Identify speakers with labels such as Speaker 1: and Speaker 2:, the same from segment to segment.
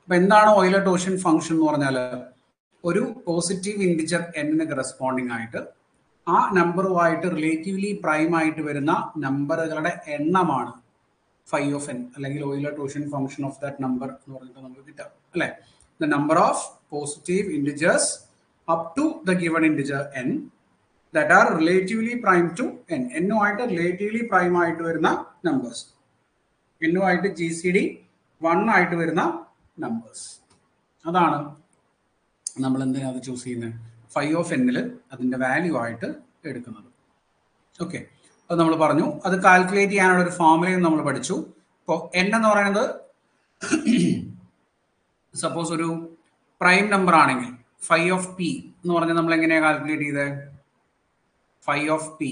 Speaker 1: അപ്പൊ എന്താണ് ഓയിലർ ടോഷൻ ഫംഗ്ഷൻ എന്ന് പറഞ്ഞാൽ ഒരു പോസിറ്റീവ് ഇൻഡിജർ എന്നിന് കറസ്പോണ്ടിങ് ആയിട്ട് ആ നമ്പറുമായിട്ട് റിലേറ്റീവ്ലി പ്രൈം ആയിട്ട് വരുന്ന നമ്പറുകളുടെ എണ്ണമാണ് ഫൈവ് ഓഫ് എൻ അല്ലെങ്കിൽ ഓയിലർ ടോഷൻ ഫംഗ്ഷൻ ഓഫ് ദാറ്റ് നമ്പർ എന്ന് പറഞ്ഞിട്ട് നമുക്ക് കിട്ടാം അല്ലെ the number of positive integers up to the given integer N that are relatively prime to N എന്നുമായിട്ട് റിലേറ്റീവ്ലി പ്രൈം ആയിട്ട് വരുന്ന നമ്പേഴ്സ് എന്നുമായിട്ട് ജി സി ഡി വൺ ആയിട്ട് വരുന്ന നമ്പേഴ്സ് അതാണ് നമ്മൾ എന്തിനാ അത് ചൂസ് ചെയ്യുന്നത് ഫൈവ് ഓഫ് എന്നിൽ അതിൻ്റെ വാല്യൂ ആയിട്ട് എടുക്കുന്നത് ഓക്കെ അത് നമ്മൾ പറഞ്ഞു അത് കാൽക്കുലേറ്റ് ചെയ്യാനുള്ള ഒരു ഫോർമുലയും നമ്മൾ പഠിച്ചു ഇപ്പോൾ എൻ എന്ന് പറയുന്നത് സപ്പോസ് ഒരു പ്രൈം നമ്പർ ആണെങ്കിൽ ഫൈവ് ഓഫ് പി എന്ന് പറഞ്ഞാൽ നമ്മൾ എങ്ങനെയാണ് കാൽക്കുലേറ്റ് ചെയ്തത് phi of P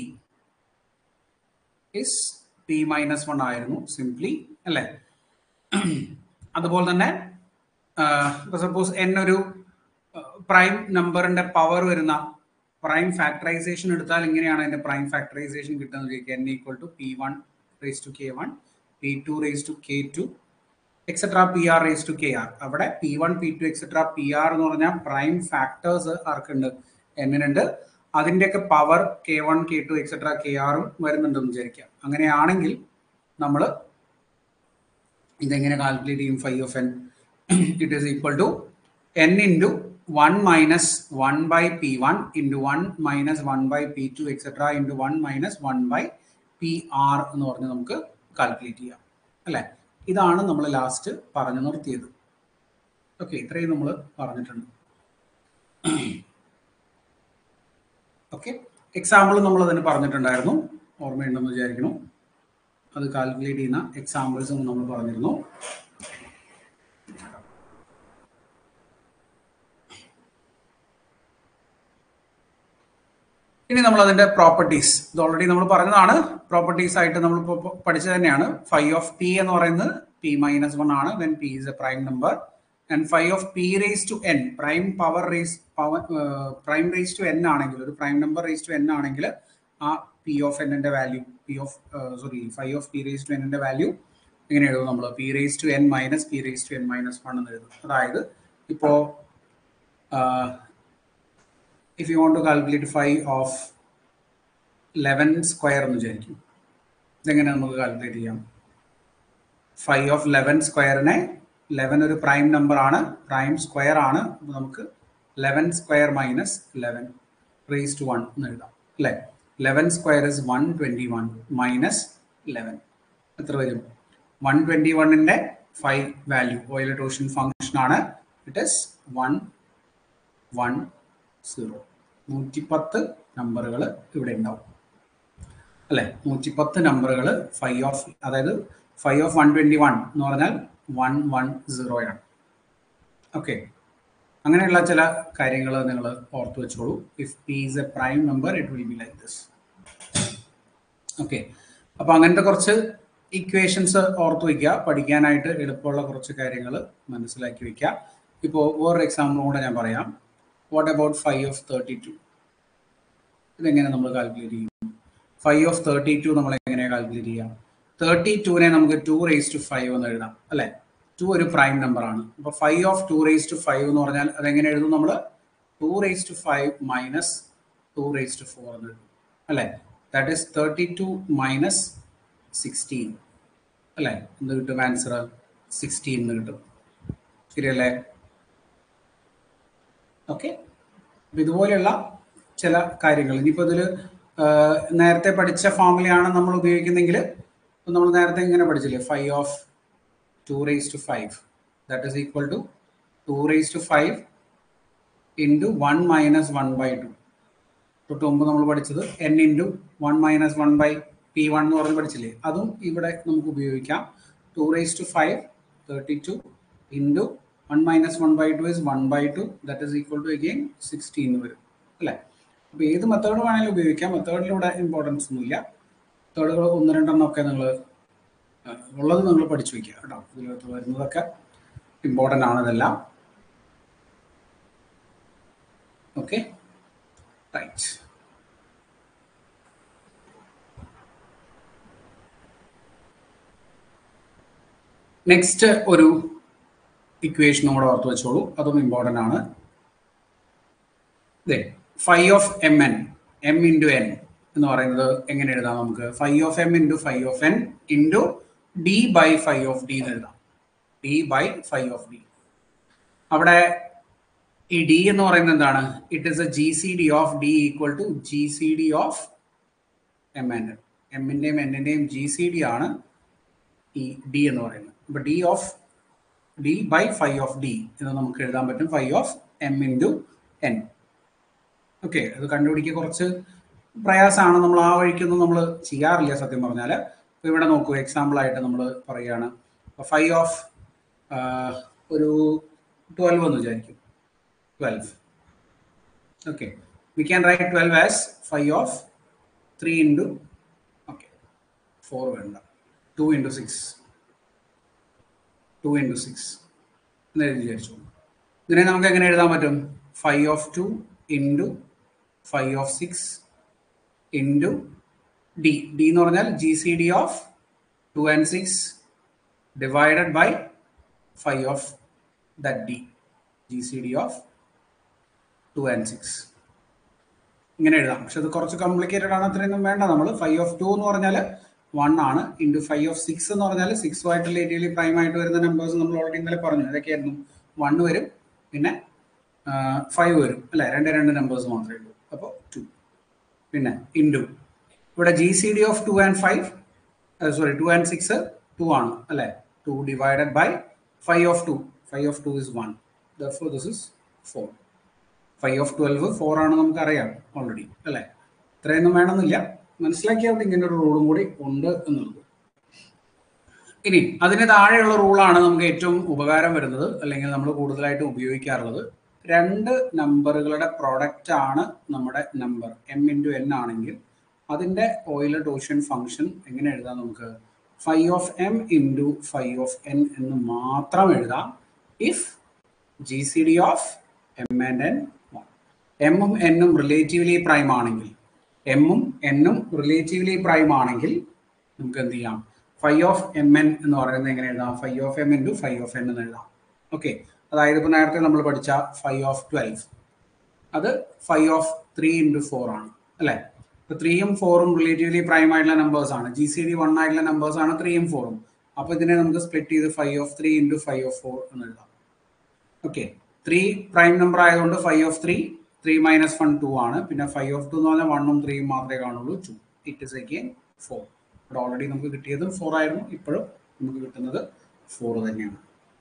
Speaker 1: is P minus one ആയിരുന്നു സിംപ്ലി അല്ലേ അതുപോലെ തന്നെ സപ്പോസ് എൻ ഒരു പ്രൈം നമ്പറിന്റെ പവർ വരുന്ന പ്രൈം ഫാക്ടറൈസേഷൻ എടുത്താൽ ഇങ്ങനെയാണ് അതിന്റെ പ്രൈം ഫാക്ടറൈസേഷൻ കിട്ടുന്നത് ചോദിക്കുക N equal to P one raise to K one P two raise to K two etcetera P R raise to K R അവിടെ P one P two etcetera P R എന്ന് പറഞ്ഞാൽ prime factors ആർക്കുണ്ട് എന്നിനുണ്ട് അതിൻ്റെയൊക്കെ power K one K two etcetera K ആറും വരുന്നുണ്ടെന്ന് വിചാരിക്കാം അങ്ങനെയാണെങ്കിൽ നമ്മൾ ഇതെങ്ങനെ കാൽക്കുലേറ്റ് ചെയ്യും phi of N it is equal to N into one minus one by P one into one minus one by P two etcetera into one minus one by P R എന്ന് പറഞ്ഞ് നമുക്ക് calculate ചെയ്യാം അല്ലേ ഇതാണ് നമ്മൾ last പറഞ്ഞു നിർത്തിയത് okay ഇത്രയും നമ്മൾ പറഞ്ഞിട്ടുണ്ട് ഓക്കെ എക്സാമ്പിൾ നമ്മൾ അതിന് പറഞ്ഞിട്ടുണ്ടായിരുന്നു ഓർമ്മയുണ്ടെന്ന് വിചാരിക്കുന്നു അത് കാൽക്കുലേറ്റ് ചെയ്യുന്ന എക്സാമ്പിൾസും നമ്മൾ പറഞ്ഞിരുന്നു ഇനി നമ്മൾ അതിന്റെ പ്രോപ്പർട്ടീസ് ഇത് ഓൾറെഡി നമ്മൾ പറഞ്ഞതാണ് പ്രോപ്പർട്ടീസ് ആയിട്ട് നമ്മൾ പഠിച്ചത് തന്നെയാണ് ഫൈവ് ഓഫ് പി എന്ന് പറയുന്നത് പി മൈനസ് വൺ ആണ് then P is a prime number and phi of P raise to N prime power raise power prime raise to N ആണെങ്കിൽ ഒരു prime number raise to N ആണെങ്കിൽ ആ P of എന്നിന്റെ value P of sorry phi of P raise to എന്നിന്റെ value എങ്ങനെ എഴുതും നമ്മൾ P raise to N minus P raise to N minus one എന്ന് എഴുതും അതായത് ഇപ്പോ if you want to calculate phi of eleven square എന്ന് വിചാരിക്കും ഇതെങ്ങനെ നമുക്ക് കാൽക്കുലേറ്റ് ചെയ്യാം ഫൈവ് ഓഫ് ലെവൻ സ്ക്വയറിനെ ലെവൻ ഒരു പ്രൈം നമ്പർ ആണ് പ്രൈം സ്ക്വയർ ആണ് അപ്പോൾ നമുക്ക് eleven square minus eleven raise to one എന്ന് എഴുതാം അല്ലേ eleven square is one twenty one minus eleven എത്ര വരും വൺ ട്വൻറ്റി വണ്ണിൻ്റെ ഫൈവ് വാല്യൂ ഓയിൽ ടോഷൻ ഫംഗ്ഷൻ ആണ് it is one one zero നൂറ്റിപ്പത്ത് നമ്പറുകൾ ഇവിടെ ഉണ്ടാവും അല്ലെ നൂറ്റിപ്പത്ത് നമ്പറുകൾ ഫൈവ് ഓഫ് അതായത് phi of one twenty one എന്ന് പറഞ്ഞാൽ വൺ വൺ സീറോയാണ് ഓക്കെ അങ്ങനെയുള്ള ചില കാര്യങ്ങൾ നിങ്ങൾ ഓർത്ത് വെച്ചോളൂ if P is a prime number it will be like this okay അപ്പോൾ അങ്ങനത്തെ കുറച്ച് ഇക്വേഷൻസ് ഓർത്ത് വയ്ക്കുക പഠിക്കാനായിട്ട് എളുപ്പമുള്ള കുറച്ച് കാര്യങ്ങൾ മനസ്സിലാക്കി വയ്ക്കുക ഇപ്പോൾ വേറൊരു എക്സാമ്പിൾ കൂടെ ഞാൻ പറയാം what about phi of thirty two ഇതെങ്ങനെ നമ്മൾ കാൽക്കുലേറ്റ് ചെയ്യും ഫൈവ് ഓഫ് തേർട്ടി ടു നമ്മൾ എങ്ങനെയാണ് കാൽക്കുലേറ്റ് ചെയ്യാം തേർട്ടി ടുവിനെ നമുക്ക് ടു റേസ് ടു ഫൈവ് എന്ന് എഴുതാം അല്ലെ ടു ഒരു പ്രൈം നമ്പർ ആണ് അപ്പൊ phi of two raise to five എന്ന് പറഞ്ഞാൽ അതെങ്ങനെ എഴുതും നമ്മൾ two raise to five minus two raise to four എന്ന് എഴുതും അല്ലെ that is thirty two minus sixteen അല്ലെ എന്ത് കിട്ടും ആൻസർ സിക്സ്റ്റീൻ എന്ന് കിട്ടും ശരിയല്ലേ ഓക്കെ ഇതുപോലെയുള്ള ചില കാര്യങ്ങൾ ഇനിയിപ്പോൾ ഇതിൽ നേരത്തെ പഠിച്ച ഫോമുലയാണ് നമ്മൾ ഉപയോഗിക്കുന്നെങ്കിൽ നമ്മൾ നേരത്തെ ഇങ്ങനെ പഠിച്ചില്ലേ phi of two raise to five that is equal to two raise to five into one minus one by two തൊട്ട് മുമ്പ് നമ്മൾ പഠിച്ചത് N into one minus one by P one എന്ന് പറഞ്ഞ് പഠിച്ചില്ലേ അതും ഇവിടെ നമുക്ക് ഉപയോഗിക്കാം two raise to five thirty two into one minus one by two is one by two that is equal to again sixteen വരും അല്ലേ അപ്പോൾ ഏത് മെത്തേഡ് വേണമെങ്കിലും ഉപയോഗിക്കാം മെത്തേഡിലൂടെ ഇമ്പോർട്ടൻസ് ഒന്നുമില്ല മെത്തേഡുകൾ ഒന്ന് രണ്ടെണ്ണം ഒക്കെ നിങ്ങൾ ഉള്ളത് നിങ്ങൾ പഠിച്ചു വയ്ക്കുക കേട്ടോ ഇതിനകത്ത് വരുന്നതൊക്കെ ഇമ്പോർട്ടൻ്റ് ആണ് ഇതെല്ലാം ഓക്കെ റൈറ്റ് നെക്സ്റ്റ് ഒരു ഇക്വേഷനും കൂടെ ഓർത്ത് വെച്ചോളൂ അതും ഇമ്പോർട്ടൻ്റ് ആണ് ഇതേ phi of M N M into N എന്ന് പറയുന്നത് എങ്ങനെ എഴുതാം നമുക്ക് five of M into five of N into D by phi of D എന്ന് എഴുതാം D by phi of D അവിടെ ഈ ഡി എന്ന് പറയുന്നത് എന്താണ് it is a G C D of D equal to G C D of M N എമ്മിൻ്റെയും എന്നിൻ്റെയും G C D ആണ് ഈ ഡി എന്ന് പറയുന്നത് അപ്പൊ D of D by phi of D എന്ന് നമുക്ക് എഴുതാൻ പറ്റും five of M into N okay അത് കണ്ടുപിടിക്കുക കുറച്ച് പ്രയാസമാണ് നമ്മൾ ആ വഴിക്കൊന്നും നമ്മൾ ചെയ്യാറില്ല സത്യം പറഞ്ഞാൽ ഇപ്പോൾ ഇവിടെ നോക്കൂ എക്സാമ്പിൾ ആയിട്ട് നമ്മൾ പറയുകയാണ് ഫൈവ് ഓഫ് ഒരു ട്വൽവ് എന്ന് വിചാരിക്കും twelve okay we can write twelve as five of three into okay four വേണ്ട two into six two into six എന്ന് എഴുതി വിചാരിച്ചു ഇതിനെ നമുക്ക് എങ്ങനെ എഴുതാൻ പറ്റും five of two into five of six into D D എന്ന് പറഞ്ഞാൽ G C D of two and six divided by phi of that D G C D of two and six ഇങ്ങനെ എഴുതാം പക്ഷെ അത് കുറച്ച് കോംപ്ലിക്കേറ്റഡ് ആണ് അത്രയൊന്നും വേണ്ട നമ്മൾ ഫൈവ് ഓഫ് ടു എന്ന് പറഞ്ഞാൽ വൺ ആണ് ഇൻറ്റു ഫൈവ് ഓഫ് സിക്സ് എന്ന് പറഞ്ഞാൽ സിക്സുമായിട്ട് ലേറ്റിയലി പ്രൈം ആയിട്ട് വരുന്ന നമ്പേഴ്സ് നമ്മൾ ഓൾറെഡി ഇന്നലെ പറഞ്ഞു അതൊക്കെയായിരുന്നു വൺ വരും പിന്നെ ഫൈവ് വരും അല്ലെ രണ്ട് രണ്ട് നമ്പേഴ്സ് മാത്രമേ ഉള്ളൂ അപ്പോൾ ടു പിന്നെ ഇൻറ്റു ഇവിടെ G C D of two and five sorry two and six two ആണ് അല്ലെ two divided by phi of two five of two is one though this is four phi of twelve four ആണ് നമുക്കറിയാം already അല്ലേ ഇത്രയൊന്നും വേണമെന്നില്ല മനസ്സിലാക്കിയാൽ ഇങ്ങനെ ഒരു റൂളും കൂടി ഉണ്ട് എന്നുള്ളത് ഇനി അതിന് താഴെയുള്ള റൂളാണ് നമുക്ക് ഏറ്റവും ഉപകാരം വരുന്നത് അല്ലെങ്കിൽ നമ്മൾ കൂടുതലായിട്ട് ഉപയോഗിക്കാറുള്ളത് രണ്ട് നമ്പറുകളുടെ പ്രോഡക്റ്റ് ആണ് നമ്മുടെ നമ്പർ എം ഇൻറ്റു എൻ ആണെങ്കിൽ അതിൻ്റെ ഓയിലർ ഡോഷൻ ഫംഗ്ഷൻ എങ്ങനെ എഴുതാം നമുക്ക് five of M into five of N എന്ന് മാത്രം എഴുതാം if G C D of M and N എമ്മും എന്നും റിലേറ്റീവ്ലി പ്രൈം ആണെങ്കിൽ എമ്മും എന്നും റിലേറ്റീവ്ലി പ്രൈം ആണെങ്കിൽ നമുക്ക് എന്ത് ചെയ്യാം ഫൈവ് ഓഫ് എം എൻ എന്ന് പറയുന്നത് എങ്ങനെ എഴുതാം phi of M into five of N എന്ന് എഴുതാം ഓക്കെ അതായത് ഇപ്പോൾ നേരത്തെ നമ്മൾ പഠിച്ച ഫൈവ് ഓഫ് ട്വൽവ് അത് five of three into four ആണ് അല്ലേ ഇപ്പോൾ ത്രീയും ഫോറും റിലേറ്റീവ്ലി പ്രൈം ആയിട്ടുള്ള നമ്പേഴ്സ് ആണ് ജി സി ഡി വൺ ആയിട്ടുള്ള നമ്പേഴ്സ് ആണ് ത്രീയും ഫോറും അപ്പോൾ ഇതിനെ നമുക്ക് സ്പ്ലിറ്റ് ചെയ്ത് phi of three into five of four എന്ന് എഴുതാം ഓക്കെ ത്രീ പ്രൈം നമ്പർ ആയതുകൊണ്ട് five of three three minus one two ആണ് പിന്നെ ഫൈവ് ഓഫ് ടു എന്ന് പറഞ്ഞാൽ വണ്ണും ത്രീയും മാത്രമേ കാണുള്ളൂ two it is again four ഇവിടെ ഓൾറെഡി നമുക്ക് കിട്ടിയത് ഫോർ ആയിരുന്നു ഇപ്പോഴും നമുക്ക് കിട്ടുന്നത് ഫോർ തന്നെയാണ്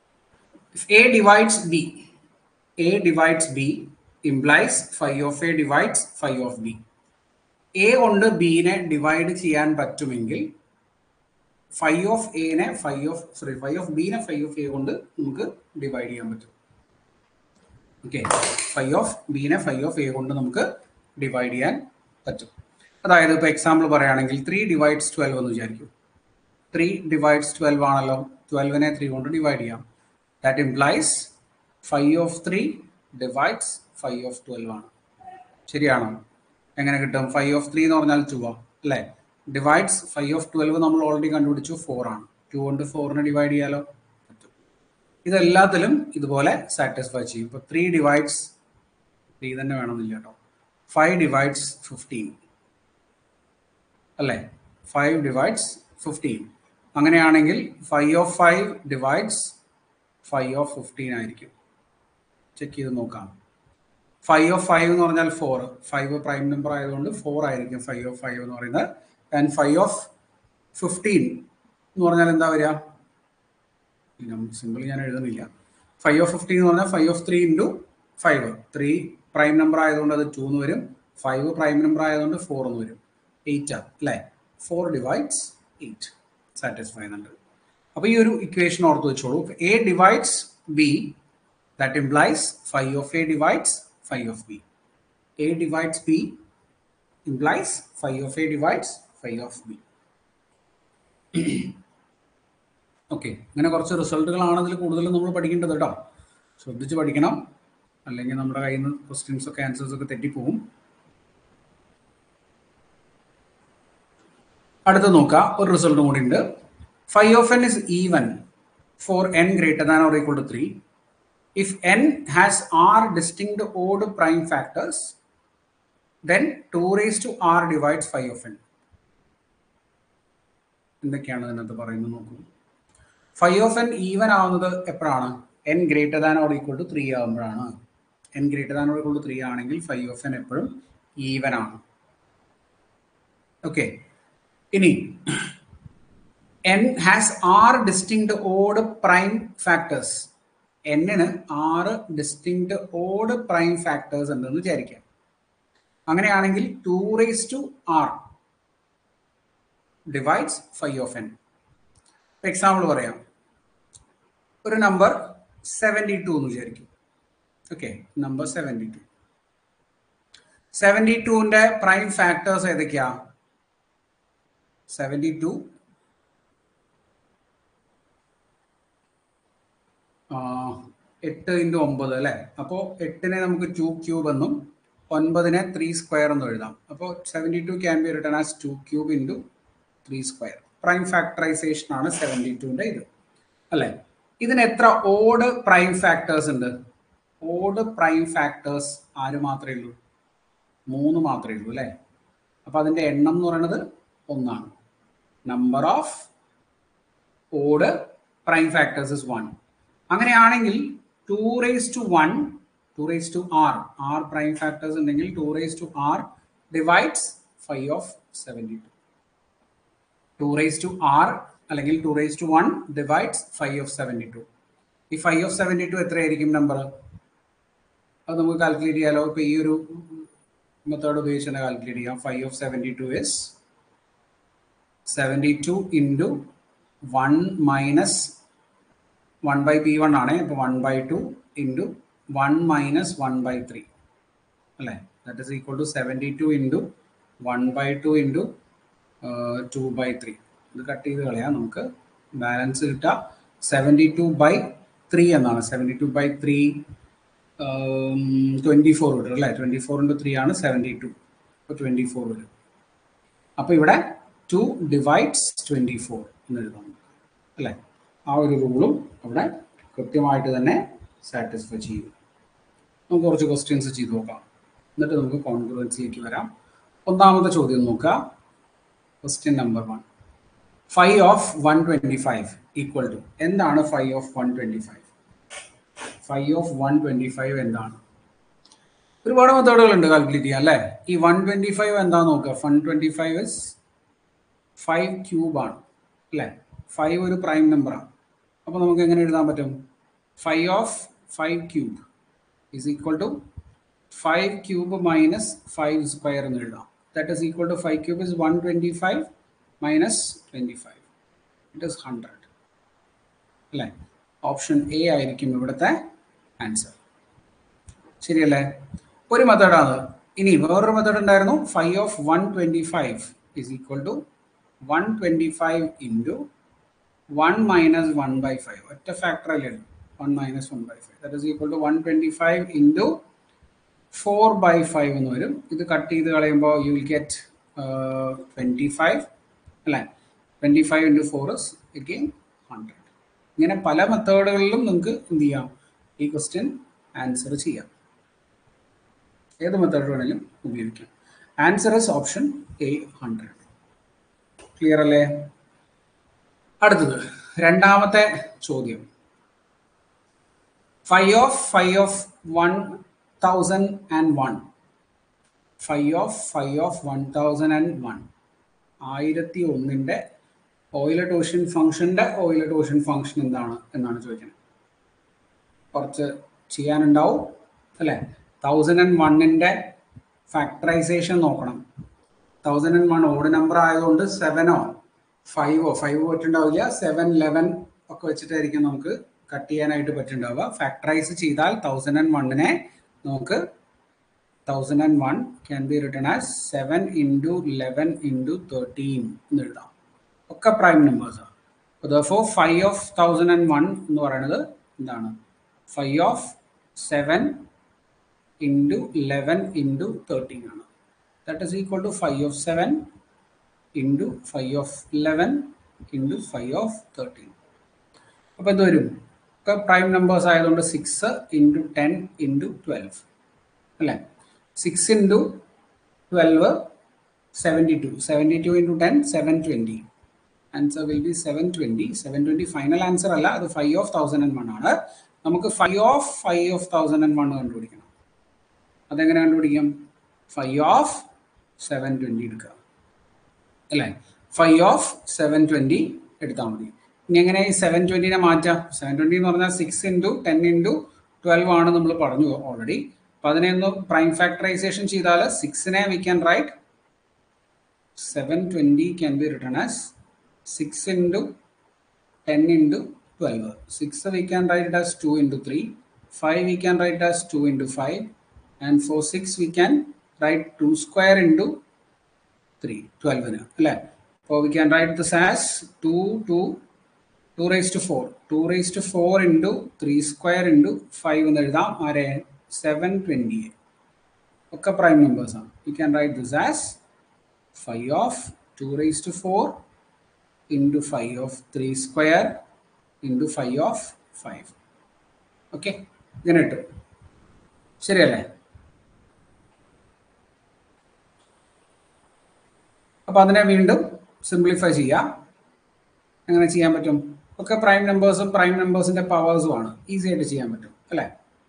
Speaker 1: A divides B A divides B implies phi of A divides five of B A കൊണ്ട് ബിനെ ഡിവൈഡ് ചെയ്യാൻ പറ്റുമെങ്കിൽ ഫൈവ് ഓഫ് എനെ phi of sorry phi of ബിനെ ഫൈവ് ഓഫ് എ കൊണ്ട് നമുക്ക് ഡിവൈഡ് ചെയ്യാൻ പറ്റും ഓക്കെ ഫൈവ് ഓഫ് ബിനെ ഫൈവ് ഓഫ് എ കൊണ്ട് നമുക്ക് ഡിവൈഡ് ചെയ്യാൻ പറ്റും അതായത് ഇപ്പോൾ എക്സാമ്പിൾ പറയുകയാണെങ്കിൽ ത്രീ ഡിവൈഡ്സ് ട്വൽവ് എന്ന് വിചാരിക്കും ത്രീ ഡിവൈഡ്സ് ട്വൽവ് ആണല്ലോ ട്വൽവിനെ ത്രീ കൊണ്ട് ഡിവൈഡ് ചെയ്യാം that implies phi of three divides five of twelve ആണ് ശരിയാണോ എങ്ങനെ കിട്ടും ഫൈവ് ഓഫ് ത്രീ എന്ന് പറഞ്ഞാൽ ടു ആ അല്ലേ ഡിവൈഡ്സ് ഫൈവ് ഓഫ് ട്വൽവ് നമ്മൾ ഓൾറെഡി കണ്ടുപിടിച്ചു ഫോർ ആണ് ടു കൊണ്ട് ഫോറിനെ ഡിവൈഡ് ചെയ്യാലോ പറ്റും ഇതെല്ലാത്തിലും ഇതുപോലെ സാറ്റിസ്ഫൈ ചെയ്യും ഇപ്പോൾ ത്രീ ഡിവൈഡ്സ് ത്രീ തന്നെ വേണമെന്നില്ല കേട്ടോ ഫൈവ് ഡിവൈഡ്സ് ഫിഫ്റ്റീൻ അല്ലേ ഫൈവ് ഡിവൈഡ്സ് ഫിഫ്റ്റീൻ അങ്ങനെയാണെങ്കിൽ phi of five divides five of fifteen ആയിരിക്കും ചെക്ക് ചെയ്ത് നോക്കാം ഫൈവ് ഓഫ് ഫൈവ് എന്ന് പറഞ്ഞാൽ ഫോർ ഫൈവ് പ്രൈം നമ്പർ ആയതുകൊണ്ട് ഫോർ ആയിരിക്കും ഫൈവ് ഓഫ് ഫൈവ് എന്ന് പറയുന്നത് ആൻഡ് ഫൈവ് ഓഫ് ഫിഫ്റ്റീൻ എന്ന് പറഞ്ഞാൽ എന്താ വരിക സിമ്പിൾ ഞാൻ എഴുതുന്നില്ല ഫൈവ് ഓഫ് ഫിഫ്റ്റീൻ എന്ന് പറഞ്ഞാൽ phi of three into five three prime number ആയതുകൊണ്ട് അത് ടു എന്ന് വരും ഫൈവ് പ്രൈം നമ്പർ ആയതുകൊണ്ട് ഫോർ എന്ന് വരും എയ്റ്റ് ആണ് അല്ലേ ഫോർ ഡിവൈഡ്സ് എയ്റ്റ് സാറ്റിസ്ഫൈ ചെയ്യുന്നുണ്ട് അപ്പോൾ ഈ ഒരു ഇക്വേഷൻ ഓർത്ത് വെച്ചോളൂ A divides B that implies phi of A divides five of B A divides B implies phi of A divides five of B okay ഇങ്ങനെ കുറച്ച് റിസൾട്ടുകളാണ് ഇതിൽ കൂടുതലും നമ്മൾ പഠിക്കേണ്ടത് കേട്ടോ ശ്രദ്ധിച്ച് പഠിക്കണം അല്ലെങ്കിൽ നമ്മുടെ കയ്യിൽ നിന്ന് ക്വസ്റ്റ്യൻസ് ഒക്കെ ആൻസേഴ്സ് ഒക്കെ തെറ്റിപ്പോവും അടുത്ത നോക്കാം ഒരു റിസൾട്ടും കൂടി ഉണ്ട് five of n is even for n greater than or equal to three if n has r distinct odd prime factors then two raise to r divides five of n എന്തൊക്കെയാണ് ഇതിനകത്ത് പറയുന്നത് നോക്കൂ ഫൈവ് ഓഫ് എൻ ഈവൻ ആവുന്നത് എപ്പോഴാണ് n greater than or equal to three ആകുമ്പോഴാണ് n greater than or equal to three ആണെങ്കിൽ five of n എപ്പോഴും even ആണ് ഓക്കെ ഇനി n has r distinct odd prime factors എന്നിന് r distinct odd prime factors ഉണ്ടെന്ന് വിചാരിക്കാം അങ്ങനെയാണെങ്കിൽ two raise to r divides five of n example പറയാം ഒരു നമ്പർ സെവൻറ്റി ടു എന്ന് വിചാരിക്കും okay number seventy two seventy ടുവിൻ്റെ പ്രൈം ഫാക്ടേഴ്സ് ഏതൊക്കെയാ സെവൻറ്റി ടു എട്ട് ഇൻറ്റു ഒമ്പത് അല്ലേ അപ്പോൾ എട്ടിനെ നമുക്ക് ടു ക്യൂബ് എന്നും ഒൻപതിനെ ത്രീ സ്ക്വയർ എന്നും എഴുതാം അപ്പോൾ seventy two can be written as two cube into three square prime factorization ആണ് സെവൻറ്റി ടുവിൻ്റെ ഇത് അല്ലേ ഇതിന് എത്ര ഓഡ് പ്രൈം ഫാക്ടേഴ്സ് ഉണ്ട് ഓഡ് പ്രൈം ഫാക്ടേഴ്സ് ആര് മാത്രമേ ഉള്ളൂ മൂന്ന് മാത്രമേ ഉള്ളൂ അല്ലേ അപ്പോൾ അതിൻ്റെ എണ്ണം എന്ന് പറയുന്നത് ഒന്നാണ് number of odd prime factors is one അങ്ങനെയാണെങ്കിൽ two raise to one two raise to r r prime factors ഉണ്ടെങ്കിൽ two raise to r divides five of seventy two two raise to r അല്ലെങ്കിൽ two raise to one divides five of seventy two ഈ five of seventy two എത്രയായിരിക്കും number അത് നമുക്ക് calculate ചെയ്യാലോ ഇപ്പോൾ ഈ ഒരു മെത്തേഡ് ഉപയോഗിച്ച് തന്നെ കാൽക്കുലേറ്റ് ചെയ്യാം five of seventy two is seventy two into one minus one by P one ആണ് ഇപ്പോൾ one by two into one minus one by three അല്ലേ that is equal to seventy two into one by two into two by three ഇത് cut ചെയ്ത് കളയാം നമുക്ക് balance കിട്ടുക seventy two by three എന്നാണ് seventy two by three twenty four വരും അല്ലേ twenty four into three ആണ് സെവൻറ്റി ടു അപ്പോൾ ട്വൻറ്റി ഫോർ വരും അപ്പോൾ ഇവിടെ ടു ഡിവൈഡ്സ് ട്വൻറ്റി ഫോർ എന്ന് എഴുതാം അല്ലേ ആ ഒരു റൂളും അവിടെ കൃത്യമായിട്ട് തന്നെ സാറ്റിസ്ഫൈ ചെയ്യും നമുക്ക് കുറച്ച് ക്വസ്റ്റ്യൻസ് ചെയ്ത് നോക്കാം എന്നിട്ട് നമുക്ക് കോൺഫിഡൻസിലേക്ക് വരാം ഒന്നാമത്തെ ചോദ്യം നോക്കുക question number one five of one twenty five equal to എന്താണ് five of one twenty five five of one twenty five എന്താണ് ഒരുപാട് മെത്തേഡുകൾ ഉണ്ട് കാൽക്കുലേറ്റ് ചെയ്യാൻ അല്ലേ ഈ വൺ ട്വൻറ്റി ഫൈവ് എന്താന്ന് നോക്കുക one twenty five is five cube ആണ് അല്ലേ ഫൈവ് ഒരു പ്രൈം നമ്പറാണ് അപ്പോൾ നമുക്ക് എങ്ങനെ എഴുതാൻ പറ്റും five of five cube is equal to five cube minus five square എന്ന് എഴുതാം that is equal to five cube is one twenty five minus twenty five it is hundred അല്ലേ ഓപ്ഷൻ എ ആയിരിക്കും ഇവിടുത്തെ ആൻസർ ശരിയല്ലേ ഒരു മെത്തേഡാണ് ഇനി വേറൊരു മെത്തേഡ് ഉണ്ടായിരുന്നു five of one twenty five is equal to one twenty five into one minus one by five ഒറ്റ ഫാക്ടർ അല്ലേ one minus one by five that is equal to one twenty five into four by five എന്ന് വരും ഇത് cut ചെയ്ത് കളയുമ്പോൾ you will get twenty five അല്ലേ twenty five into four is again hundred ഇങ്ങനെ പല മെത്തേഡുകളിലും നിങ്ങൾക്ക് എന്ത് ചെയ്യാം ഈ ക്വസ്റ്റ്യൻ ആൻസർ ചെയ്യാം ഏത് മെത്തേഡ് വേണമെങ്കിലും ഉപയോഗിക്കാം answer is option A hundred clear അല്ലേ അടുത്തത് രണ്ടാമത്തെ ചോദ്യം five of five of one thousand and one five of five of one thousand and one ആയിരത്തി ഒന്നിൻ്റെ ഓയിലറ്റോഷൻ ഫംഗ്ഷൻ്റെ ഓയിലറ്റോഷൻ ഫംഗ്ഷൻ എന്താണ് എന്നാണ് ചോദിക്കുന്നത് കുറച്ച് ചെയ്യാനുണ്ടാവും അല്ലേ തൗസൻഡ് ആൻഡ് വണ്ണിൻ്റെ ഫാക്ടറൈസേഷൻ നോക്കണം thousand and one odd number ആയതുകൊണ്ട് സെവനോ ഫൈവോ ഫൈവ് പറ്റുണ്ടാവില്ല സെവൻ ലെവൻ ഒക്കെ വെച്ചിട്ടായിരിക്കും നമുക്ക് കട്ട് ചെയ്യാനായിട്ട് പറ്റുണ്ടാവുക ഫാക്ടറൈസ് ചെയ്താൽ തൗസൻഡ് ആൻഡ് വണ്ണിനെ നമുക്ക് thousand and one can be written as seven into eleven into thirteen എന്ന് എഴുതാം ഒക്കെ പ്രൈം നമ്പേഴ്സാണ് അപ്പോൾ five of thousand and one എന്ന് പറയുന്നത് എന്താണ് five of seven into eleven into thirteen ആണ് that is equal to five of seven into five of eleven into five of thirteen അപ്പോൾ എന്ത് വരും ഒക്കെ പ്രൈം നമ്പേഴ്സ് ആയതുകൊണ്ട് six into ten into twelve അല്ലേ six into twelve seventy two seventy two into ten seven twenty answer will be seven twenty seven twenty final answer അല്ല അത് five of thousand and one ആണ് നമുക്ക് five of five of thousand and one കണ്ടുപിടിക്കണം അതെങ്ങനെ കണ്ടുപിടിക്കാം five of seven twenty എടുക്കുക അല്ലേ five of seven twenty എടുത്താൽ മതി ഇനി എങ്ങനെ ഈ സെവൻ ട്വൻറ്റിനെ മാറ്റാം സെവൻ ട്വൻറ്റി എന്ന് പറഞ്ഞാൽ six into ten into twelve ആണ് നമ്മൾ പറഞ്ഞു ഓൾറെഡി അപ്പം അതിനെ ഒന്ന് പ്രൈം ഫാക്ടറൈസേഷൻ ചെയ്താൽ സിക്സിനെ we can write seven twenty can be written as six into ten into twelve six we can write as two into three five we can write as two into five and four six we can write two square into three ട്വൽവിന് അല്ലേ അപ്പോൾ we can write this as two two two raise to four two raise to four into three square into five എന്ന് എഴുതാം ആരെ seven twenty ഒക്കെ prime നമ്പേഴ്സാണ് you can write this as five of two raise to four into five of three square into five of five okay ഇങ്ങനെ കിട്ടും ശരിയല്ലേ അപ്പോൾ അതിനെ വീണ്ടും സിംപ്ലിഫൈ ചെയ്യാം എങ്ങനെ ചെയ്യാൻ പറ്റും ഒക്കെ പ്രൈം നമ്പേഴ്സും പ്രൈം നമ്പേഴ്സിന്റെ പവേഴ്സും ആണ് ഈസി ആയിട്ട് ചെയ്യാൻ പറ്റും അല്ലേ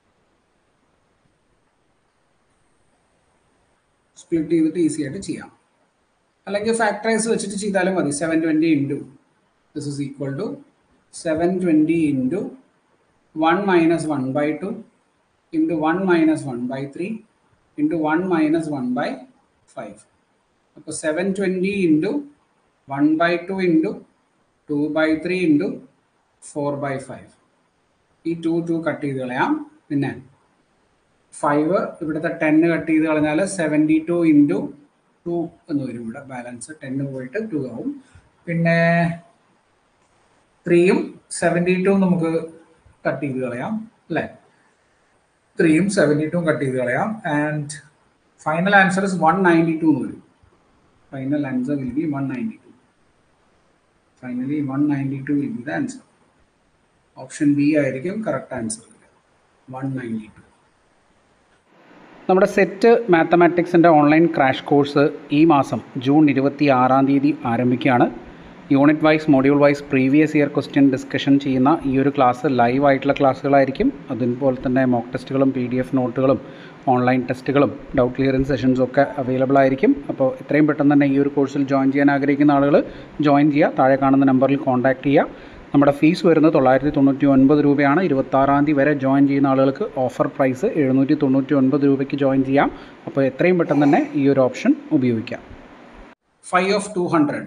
Speaker 1: സ്പ്ലിറ്റ് ചെയ്തിട്ട് ഈസി ആയിട്ട് ചെയ്യാം അല്ലെങ്കിൽ ഫാക്ടറൈസ് വെച്ചിട്ട് ചെയ്താലും മതി seven twenty into this is equal to seven twenty into one minus one by two into one minus one by three into one minus one by five അപ്പോൾ seven twenty into one by two into two by three into four by five ഈ two two cut ചെയ്ത് കളയാം പിന്നെ five ഇവിടുത്തെ ten cut ചെയ്ത് കളഞ്ഞാൽ seventy two into to എന്ന് വരും ഇവിടെ ബാലൻസ് ടെന്ന് പോയിട്ട് ടു ആവും പിന്നെ ത്രീയും സെവൻറ്റി ടു നമുക്ക് കട്ട് ചെയ്ത് കളയാം അല്ലേ ത്രീയും സെവൻറ്റി ടു കട്ട് ചെയ്ത് കളയാം and final answer is one ninety two എന്ന് വരും final answer will be one ninety two finally one ninety two will be the answer option B ആയിരിക്കും correct answer one ninety two നമ്മുടെ SET മാത്തമാറ്റിക്സിൻ്റെ online crash course ഈ മാസം June ഇരുപത്തി ആറാം തീയതി ആരംഭിക്കുകയാണ് unit wise module wise previous year question discussion ചെയ്യുന്ന ഈ ഒരു ക്ലാസ് ലൈവ് ആയിട്ടുള്ള ക്ലാസ്സുകളായിരിക്കും അതുപോലെ തന്നെ മോക്ക് ടെസ്റ്റുകളും പി ഡി എഫ് നോട്ടുകളും ഓൺലൈൻ ടെസ്റ്റുകളും ഡൗട്ട് ക്ലിയറിംഗ് സെഷൻസും ഒക്കെ അവൈലബിൾ ആയിരിക്കും അപ്പോൾ എത്രയും പെട്ടെന്ന് തന്നെ ഈ ഒരു കോഴ്സിൽ ജോയിൻ ചെയ്യാൻ ആഗ്രഹിക്കുന്ന ആളുകൾ ജോയിൻ ചെയ്യുക താഴെ കാണുന്ന നമ്പറിൽ കോൺടാക്റ്റ് ചെയ്യുക നമ്മുടെ ഫീസ് വരുന്നത് തൊള്ളായിരത്തി തൊണ്ണൂറ്റി ഒൻപത് രൂപയാണ് ഇരുപത്താറാം തീയതി വരെ ജോയിൻ ചെയ്യുന്ന ആളുകൾക്ക് ഓഫർ പ്രൈസ് എഴുന്നൂറ്റി തൊണ്ണൂറ്റി ഒൻപത് രൂപയ്ക്ക് ജോയിൻ ചെയ്യാം അപ്പോൾ എത്രയും പെട്ടെന്ന് തന്നെ ഈ ഒരു ഓപ്ഷൻ ഉപയോഗിക്കാം five of two hundred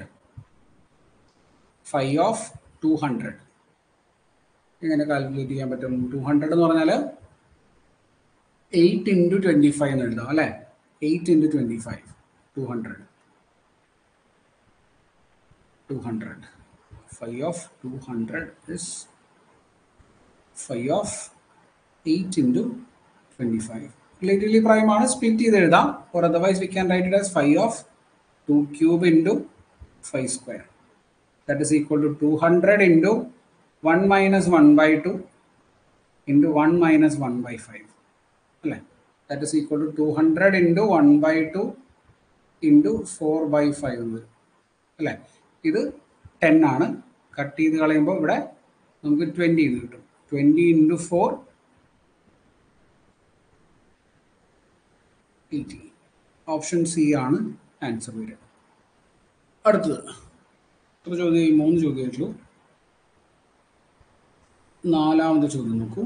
Speaker 1: five of two hundred എങ്ങനെ കാൽക്കുലേറ്റ് ചെയ്യാൻ പറ്റും ടു ഹൺഡ്രഡ് എന്ന് പറഞ്ഞാൽ എയ്റ്റ് ഇൻറ്റു ട്വൻറ്റി ഫൈവ് എന്ന് എഴുതാം അല്ലേ eight into twenty five two hundred two hundred five of two hundred is five of eight into twenty five relatively prime ആണ് split ചെയ്ത് എഴുതാം or otherwise we can write it as five of two cube into five square that is equal to 200 into 1 minus 1 by 2 into 1 minus 1 by 5. അല്ലേ that is equal to 200 into 1 by 2 into 4 by 5 എന്ന് വരും അല്ലേ ഇത് ten ആണ് cut ചെയ്ത് കളയുമ്പോൾ ഇവിടെ നമുക്ക് twenty എന്ന് കിട്ടും twenty into four eighty option C ആണ് ആൻസർ വരിക അടുത്തത് എത്ര ചോദ്യം മൂന്ന് ചോദ്യമായിട്ടുള്ളൂ നാലാമത്തെ ചോദ്യം നോക്കൂ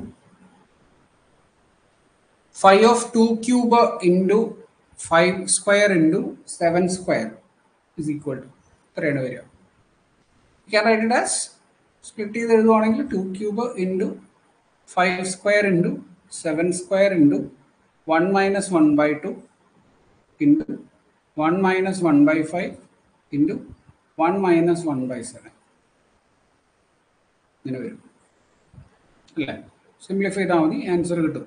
Speaker 1: five of two cube into five square into seven square is equal to ഇത്രയാണ് വരിക can write it as split ചെയ്ത് എഴുതുവാണെങ്കിൽ two cube into five square into seven square into one minus one by two into one minus one by five into one minus one by seven ഇങ്ങനെ വരും അല്ലേ simplify ചെയ്താൽ മതി answer കിട്ടും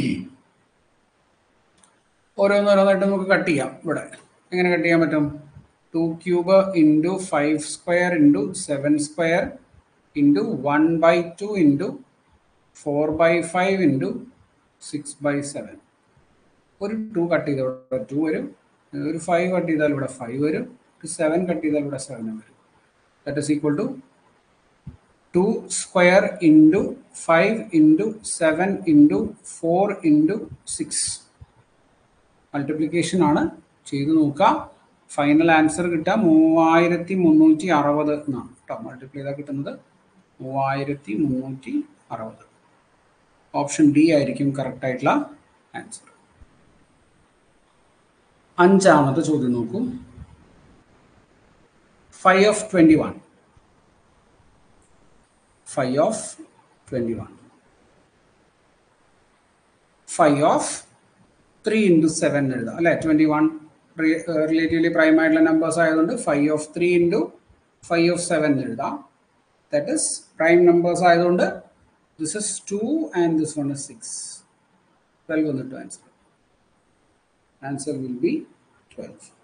Speaker 1: ഓരോന്നോരോന്നായിട്ട് നമുക്ക് കട്ട് ചെയ്യാം ഇവിടെ എങ്ങനെ കട്ട് ചെയ്യാൻ പറ്റും two cube into five square into seven square into one by two into four by five into six by seven ഒരു ടു കട്ട് ചെയ്താൽ ഇവിടെ ടു വരും ഒരു ഫൈവ് കട്ട് ചെയ്താൽ ഇവിടെ ഫൈവ് വരും ഒരു സെവൻ കട്ട് ചെയ്താൽ ഇവിടെ സെവൻ വരും that is equal to two square into five into seven into four into six multiplication ആണ് ചെയ്ത് നോക്കുക ഫൈനൽ ആൻസർ കിട്ടുക മൂവായിരത്തി മുന്നൂറ്റി അറുപത് എന്നാണ് കേട്ടോ മൾട്ടിപ്ലൈ ചെയ്താൽ കിട്ടുന്നത് മൂവായിരത്തി മുന്നൂറ്റി അറുപത് ഓപ്ഷൻ ഡി ആയിരിക്കും കറക്റ്റ് ആയിട്ടുള്ള ആൻസർ അഞ്ചാമത്തെ ചോദ്യം നോക്കൂ five of twenty one five of twenty one five of three into seven എഴുതാം അല്ലെ ട്വൻറ്റി വൺ റിലേറ്റീവ്ലി പ്രൈം ആയിട്ടുള്ള നമ്പേഴ്സ് ആയതുകൊണ്ട് five of three into five of seven എഴുതാം ദാറ്റ് ഇസ് പ്രൈം നമ്പേഴ്സ് ആയതുകൊണ്ട് this is two and this one is six twelve വന്നിട്ട് answer answer will be twelve